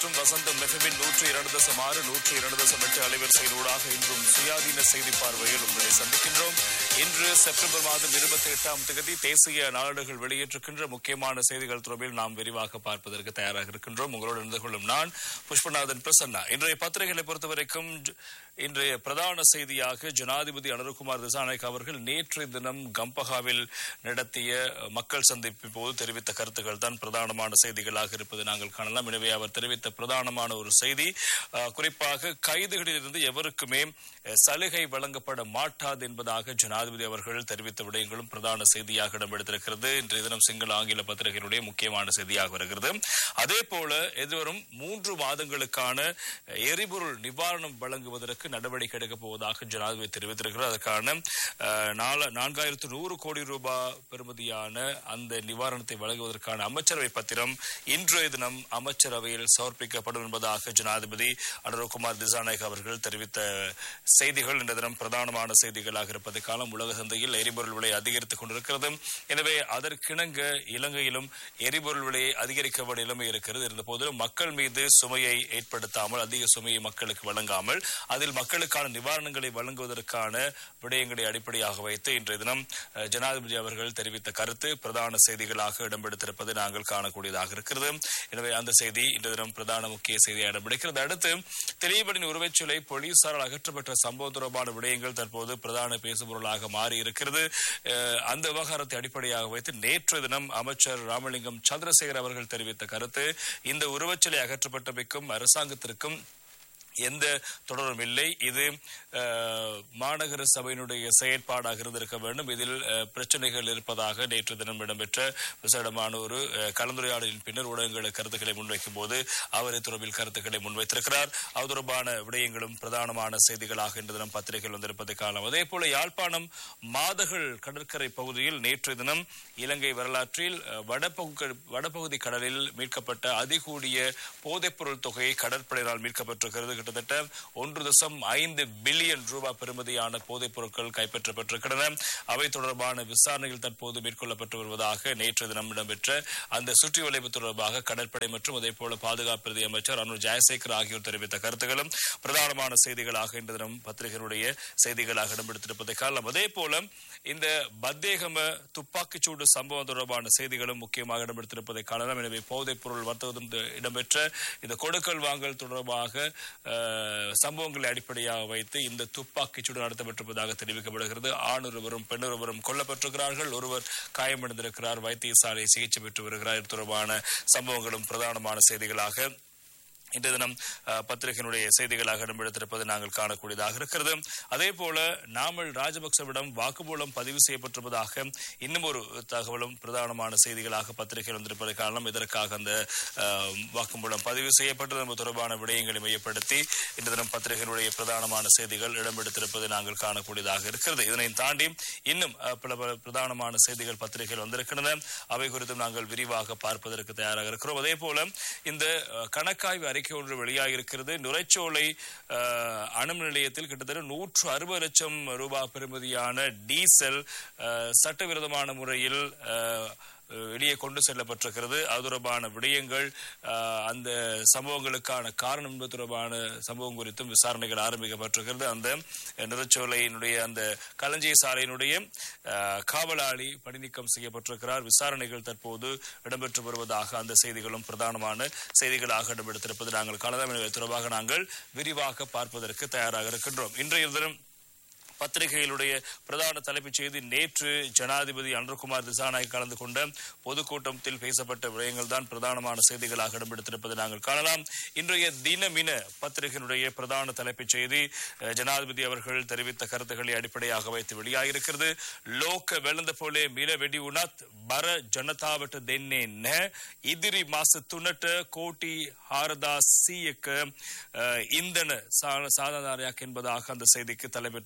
மற்றும் வசந்தம் மெஃபமின் நூற்றி இரண்டு தசம் ஆறு நூற்றி இரண்டு தசம் எட்டு அலைவரிசையினூடாக இன்றும் சுயாதீன செய்தி பார்வையில் உங்களை சந்திக்கின்றோம் இன்று செப்டம்பர் மாதம் இருபத்தி எட்டாம் தேதி தேசிய நாளிதழ்கள் வெளியிட்டிருக்கின்ற முக்கியமான செய்திகள் தொடர்பில் நாம் விரிவாக பார்ப்பதற்கு தயாராக இருக்கின்றோம் உங்களோடு இணைந்து கொள்ளும் நான் புஷ்பநாதன் பிரசன்னா இன்றைய பத்திரிகைகளை பொறுத்தவரைக்கும் ஜ- இன்றைய பிரதான செய்தியாக ஜனாதிபதி அனுருகுமார் திசாநாயக் அவர்கள் நேற்று தினம் கம்பஹாவில் நடத்திய மக்கள் சந்திப்பின் போது தெரிவித்த கருத்துக்கள் தான் பிரதானமான செய்திகளாக இருப்பதை நாங்கள் காணலாம் எனவே அவர் தெரிவித்த பிரதானமான ஒரு செய்தி அஹ், குறிப்பாக கைதுகளிலிருந்து எவருக்குமே அஹ், சலுகை வழங்கப்பட மாட்டாது என்பதாக ஜனாதிபதி அவர்கள் தெரிவித்த விடயங்களும் பிரதான செய்தியாக இடம்பெடுத்திருக்கிறது இன்றைய தினம் சிங்கள ஆங்கில பத்திரிகையினுடைய முக்கியமான செய்தியாக வருகிறது அதே போல எதிர்வரும் மூன்று மாதங்களுக்கான அஹ், எரிபொருள் நிவாரணம் வழங்குவதற்கு நடவடிக்கை எடுக்கப் போவதாக ஜனாதிபதி தெரிவித்திருக்கிறார் அதற்கான அஹ், நால- நான்காயிரத்து நூறு கோடி ரூபாய் பெறுமதியான அந்த நிவாரணத்தை வழங்குவதற்கான அமைச்சரவை பத்திரம் இன்றைய தினம் அமைச்சரவையில் சமர்ப்பிக்கப்படும் என்பதாக ஜனாதிபதி அனுரகுமார் திசாநாயக் அவர்கள் தெரிவித்த செய்திகள் இன்றைய தினம் பிரதானமான செய்திகளாக இருப்பது காலம் உலக சந்தையில் எரிபொருள் விலை அதிகரித்துக் கொண்டிருக்கிறது எனவே அதற்கிணங்க இலங்கையிலும் எரிபொருள் விலையை அதிகரிக்க வேண்டிய நிலைமை இருக்கிறது இருந்த போதிலும் மக்கள் மீது சுமையை ஏற்படுத்தாமல் அதிக சுமையை மக்களுக்கு வழங்காமல் அதில் மக்களுக்கான நிவாரணங்களை வழங்குவதற்கான விடயங்களை அடிப்படையாக வைத்து இன்றைய தினம் அஹ், ஜனாதிபதி அவர்கள் தெரிவித்த கருத்து பிரதான செய்திகளாக இடம்பெடுத்திருப்பதை நாங்கள் காணக்கூடியதாக இருக்கிறது எனவே அந்த செய்தி இன்றைய தினம் பிரதான முக்கிய செய்தியாக இடம்பெடுக்கிறது அடுத்து தெளிவடின் உருவச்சிலை போலீசாரால் அகற்றப்பட்ட சம்பவம் தொடர்பான விடயங்கள் தற்போது பிரதான பேசுபொருளாக மாறி இருக்கிறது அஹ், அந்த விவகாரத்தை அடிப்படையாக வைத்து நேற்று தினம் அமைச்சர் ராமலிங்கம் சந்திரசேகர் அவர்கள் தெரிவித்த கருத்து இந்த உருவச்சிலை அகற்றப்பட்டமைக்கும் அரசாங்கத்திற்கும் எந்த தொடரும் இல்லை இது அஹ், மாநகர சபையினுடைய செயற்பாடாக இருந்திருக்க வேண்டும் இதில் அஹ், பிரச்சனைகள் இருப்பதாக நேற்று தினம் இடம்பெற்ற விசேடமான ஒரு அஹ், கலந்துரையாடலின் பின்னர் ஊடகங்களுக்கு கருத்துக்களை முன்வைக்கும் போது அவர் தொடர்பில் கருத்துக்களை முன்வைத்திருக்கிறார் அது தொடர்பான விடயங்களும் பிரதானமான செய்திகளாக இன்று தினம் பத்திரிகைகள் வந்திருப்பதை காணலாம் அதே போல யாழ்ப்பாணம் மாதகள் கடற்கரை பகுதியில் நேற்று தினம் இலங்கை வரலாற்றில் அஹ், வடபகு வடபகுதி கடலில் மீட்கப்பட்ட அதிகூடிய போதைப்பொருள் தொகை கடற்படையினால் மீட்கப்பட்டிருக்கிறது கிட்டத்தட்ட ஒன்று தசம் ஐந்து பில்லியன் ரூபாய் பெறுமதியான போதைப் பொருட்கள் கைப்பற்றப்பட்டிருக்கின்றன அவை தொடர்பான விசாரணைகள் தற்போது மேற்கொள்ளப்பட்டு வருவதாக நேற்று தினம் இடம்பெற்ற அந்த சுற்றி வளைவு தொடர்பாக கடற்படை மற்றும் அதே போல பாதுகாப்பு பிரதி அமைச்சர் அனுர் ஜெயசேகர் ஆகியோர் தெரிவித்த கருத்துக்களும் பிரதானமான செய்திகளாக இன்று தினம் பத்திரிகையினுடைய செய்திகளாக இடம்பெடுத்திருப்பதை காணலாம் அதே போல இந்த பத்தேகம துப்பாக்கிச்சூடு சம்பவம் தொடர்பான செய்திகளும் முக்கியமாக இடம்பெடுத்திருப்பதை காணலாம் எனவே போதைப் பொருள் வர்த்தகம் இடம்பெற்ற இந்த கொடுக்கல் வாங்கல் தொடர்பாக அஹ், சம்பவங்களை அடிப்படையாக வைத்து இந்த துப்பாக்கிச்சூடு நடத்தப்பட்டிருப்பதாக தெரிவிக்கப்படுகிறது ஆண் ஒருவரும் பெண் ஒருவரும் கொல்லப்பட்டிருக்கிறார்கள் ஒருவர் காயமடைந்திருக்கிறார் வைத்தியசாலை சிகிச்சை பெற்று வருகிறார் இது தொடர்பான சம்பவங்களும் பிரதானமான செய்திகளாக இன்று தினம் அஹ், பத்திரிகையினுடைய செய்திகளாக இடம்பெடுத்திருப்பதை நாங்கள் காணக்கூடியதாக இருக்கிறது அதே போல நாமல் ராஜபக்சவிடம் வாக்குமூலம் பதிவு செய்யப்பட்டிருப்பதாக இன்னும் ஒரு தகவலும் பிரதானமான செய்திகளாக பத்திரிகையில் வந்திருப்பதை காரணம் இதற்காக அந்த அஹ், வாக்குமூலம் பதிவு செய்யப்பட்டது என்பது தொடர்பான விடயங்களை மையப்படுத்தி இன்று தினம் பத்திரிகையினுடைய பிரதானமான செய்திகள் இடம்பெடுத்திருப்பதை நாங்கள் காணக்கூடியதாக இருக்கிறது இதனை தாண்டி இன்னும் அஹ், பல பல பிரதானமான செய்திகள் பத்திரிகையில் வந்திருக்கின்றன அவை குறித்தும் நாங்கள் விரிவாக பார்ப்பதற்கு தயாராக இருக்கிறோம் அதே போல இந்த அஹ், கணக்காய்வு அறிக்கை ஒன்று வெளியாகியிருக்கிறது நுரைச்சோலை அஹ், அணுமின் நிலையத்தில் கிட்டத்தட்ட நூற்று அறுபது லட்சம் ரூபாய் பெறுமதியான டீசல் அஹ், சட்டவிரோதமான முறையில் அஹ், வெளியே கொண்டு செல்லப்பட்டிருக்கிறது அது தொடர்பான விடயங்கள் அஹ், அந்த சம்பவங்களுக்கான காரணம் என்பது தொடர்பான சம்பவம் குறித்தும் விசாரணைகள் ஆரம்பிக்கப்பட்டிருக்கிறது அந்த நிறச்சோலையினுடைய அந்த களஞ்சிய சாலையினுடைய அஹ், காவலாளி பணிநீக்கம் செய்யப்பட்டிருக்கிறார் விசாரணைகள் தற்போது இடம்பெற்று வருவதாக அந்த செய்திகளும் பிரதானமான செய்திகளாக இடம்பெடுத்திருப்பது நாங்கள் காணலாம் எனவே இது தொடர்பாக நாங்கள் விரிவாக பார்ப்பதற்கு தயாராக இருக்கின்றோம் இன்றைய தினம் பத்திரிகைகளுடைய பிரதான தலைப்புச் செய்தி நேற்று ஜனாதிபதி அனுர்குமார் திசாநாயக் கலந்து கொண்ட பொதுக்கூட்டத்தில் பேசப்பட்ட விடயங்கள் தான் பிரதானமான செய்திகளாக இடம்பெடுத்திருப்பதை நாங்கள் காணலாம் இன்றைய தினமின பத்திரிகையினுடைய பிரதான தலைப்புச் செய்தி அஹ், ஜனாதிபதி அவர்கள் தெரிவித்த கருத்துக்களை அடிப்படையாக வைத்து வெளியாகியிருக்கிறது லோக வெள்ளந்த போலே மில வெடி உணத் பர ஜனதாවට දෙන්නේ නැහැ ඉදිරි මාස තුනට கோட்டி ஹாரதா சீயக்க இந்தன சாதாரணයක් என்பதாக அந்த செய்திக்கு தலைப்பெற்றுவதை காண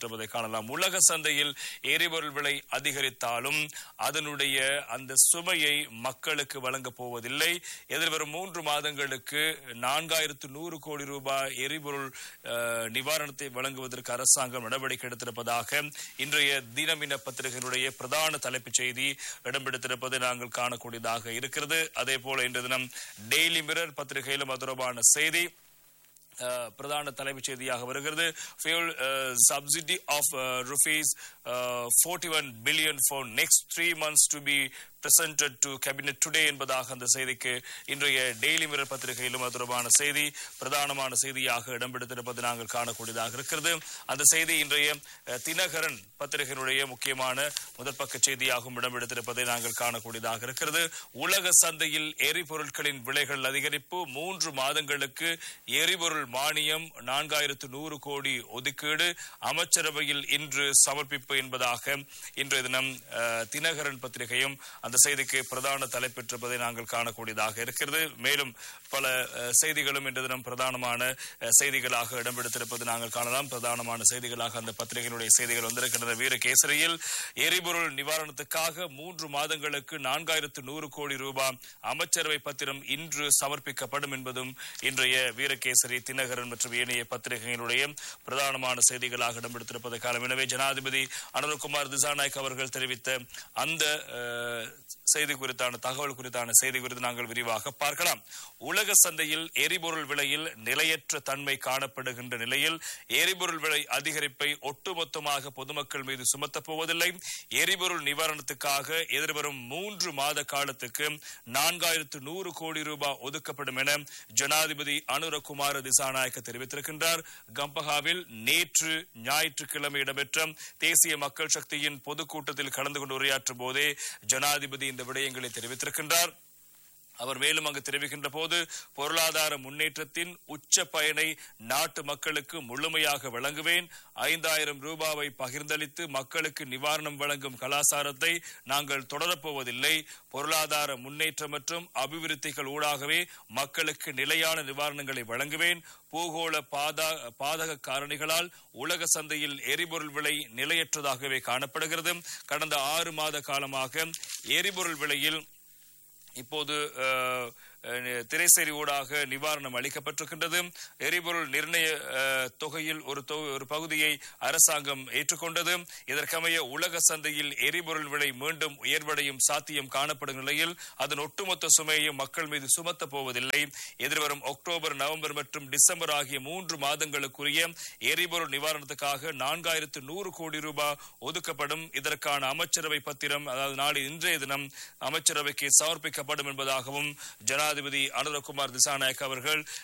காணலாம் உலக சந்தையில் எரிபொருள் விலை அதிகரித்தாலும் அதனுடைய அந்த சுமையை மக்களுக்கு வழங்கப் போவதில்லை எதிர்வரும் மூன்று மாதங்களுக்கு நான்காயிரத்து நூறு கோடி ரூபாய் எரிபொருள் அஹ், நிவாரணத்தை வழங்குவதற்கு அரசாங்கம் நடவடிக்கை எடுத்திருப்பதாக இன்றைய தினமின பத்திரிகையினுடைய பிரதான தலைப்புச் செய்தி இடம்பெடுத்திருப்பதை நாங்கள் காணக்கூடியதாக இருக்கிறது அதே போல இன்று தினம் டெய்லி மிரர் பத்திரிகையிலும் அது தொடர்பான செய்தி அஹ், பிரதான தலைப்புச் செய்தியாக வருகிறது fuel subsidy of rupees forty one billion for next three months to be presented to cabinet today என்பதாக அந்த செய்திக்கு இன்றைய டெய்லி மிரர் பத்திரிகையிலும் அது தொடர்பான செய்தி பிரதானமான செய்தியாக இடம்பெடுத்திருப்பது நாங்கள் காணக்கூடியதாக இருக்கிறது அந்த செய்தி இன்றைய அஹ், தினகரன் பத்திரிகையினுடைய முக்கியமான முதல் பக்க செய்தியாகவும் இடம்பெடுத்திருப்பதை நாங்கள் காணக்கூடியதாக இருக்கிறது உலக சந்தையில் எரிபொருட்களின் விலைகள் அதிகரிப்பு மூன்று மாதங்களுக்கு எரிபொருள் மானியம் நான்காயிரத்து நூறு கோடி ஒதுக்கீடு அமைச்சரவையில் இன்று சமர்ப்பிப்பு என்பதாக இன்றைய தினம் அஹ், தினகரன் பத்திரிகையும் அந்த செய்திக்கு பிரதான தலைப்பெற்றிருப்பதை நாங்கள் காணக்கூடியதாக இருக்கிறது மேலும் பல அஹ், செய்திகளும் இன்று தினம் பிரதானமான அஹ், செய்திகளாக இடம்பெடுத்திருப்பது நாங்கள் காணலாம் பிரதானமான செய்திகளாக அந்த பத்திரிகையினுடைய செய்திகள் வந்திருக்கின்றன வீரகேசரியில் எரிபொருள் நிவாரணத்துக்காக மூன்று மாதங்களுக்கு நான்காயிரத்து நூறு கோடி ரூபாய் அமைச்சரவை பத்திரம் இன்று சமர்ப்பிக்கப்படும் என்பதும் இன்றைய வீரகேசரி தினகரன் மற்றும் ஏனைய பத்திரிகைகளுடைய பிரதானமான செய்திகளாக இடம்பெடுத்திருப்பதை காலம் எனவே ஜனாதிபதி அனுரகுமார் திசாநாயக் அவர்கள் தெரிவித்த அந்த அஹ், செய்தி குறித்தான தகவல் குறித்தான செய்தி குறித்து நாங்கள் விரிவாக பார்க்கலாம் உலக சந்தையில் எரிபொருள் விலையில் நிலையற்ற தன்மை காணப்படுகின்ற நிலையில் எரிபொருள் விலை அதிகரிப்பை ஒட்டுமொத்தமாக பொதுமக்கள் மீது சுமத்தப் போவதில்லை எரிபொருள் நிவாரணத்துக்காக எதிர்வரும் மூன்று மாத காலத்துக்கு நான்காயிரத்து நூறு கோடி ரூபாய் ஒதுக்கப்படும் என ஜனாதிபதி அனுரகுமார திசாநாயக்க தெரிவித்திருக்கின்றார் கம்பஹாவில் நேற்று ஞாயிற்றுக்கிழமை இடம்பெற்ற தேசிய மக்கள் சக்தியின் பொதுக்கூட்டத்தில் கலந்து கொண்டு உரையாற்றும் போதே ஜனாதிபதி இந்த விடயங்களை தெரிவித்திருக்கின்றார் அவர் மேலும் அங்கு தெரிவிக்கின்ற போது பொருளாதார முன்னேற்றத்தின் உச்ச பயனை நாட்டு மக்களுக்கு முழுமையாக வழங்குவேன் ஐந்தாயிரம் ரூபாவை பகிர்ந்தளித்து மக்களுக்கு நிவாரணம் வழங்கும் கலாச்சாரத்தை நாங்கள் தொடரப்போவதில்லை பொருளாதார முன்னேற்றம் மற்றும் அபிவிருத்திகள் ஊடாகவே மக்களுக்கு நிலையான நிவாரணங்களை வழங்குவேன் பூகோள பாதா பாதக காரணிகளால் உலக சந்தையில் எரிபொருள் விலை நிலையற்றதாகவே காணப்படுகிறது கடந்த ஆறு மாத காலமாக எரிபொருள் விலையில் இப்போது அஹ், அஹ், திரைசேரி ஊடாக நிவாரணம் அளிக்கப்பட்டிருக்கின்றது எரிபொருள் நிர்ணய அஹ், தொகையில் ஒரு தொ- ஒரு பகுதியை அரசாங்கம் ஏற்றுக்கொண்டது இதற்கமைய உலக சந்தையில் எரிபொருள் விலை மீண்டும் உயர்வடையும் சாத்தியம் காணப்படும் நிலையில் அதன் ஒட்டுமொத்த சுமையையும் மக்கள் மீது சுமத்தப் போவதில்லை எதிர்வரும் அக்டோபர் நவம்பர் மற்றும் டிசம்பர் ஆகிய மூன்று மாதங்களுக்குரிய எரிபொருள் நிவாரணத்துக்காக நான்காயிரத்து நூறு கோடி ரூபாய் ஒதுக்கப்படும் இதற்கான அமைச்சரவை பத்திரம் அதாவது நாளை இன்றைய தினம் அமைச்சரவைக்கு சமர்ப்பிக்கப்படும் என்பதாகவும் ஜனாதிபதி அனுரகுமார் திசாநாயக் அவர்கள்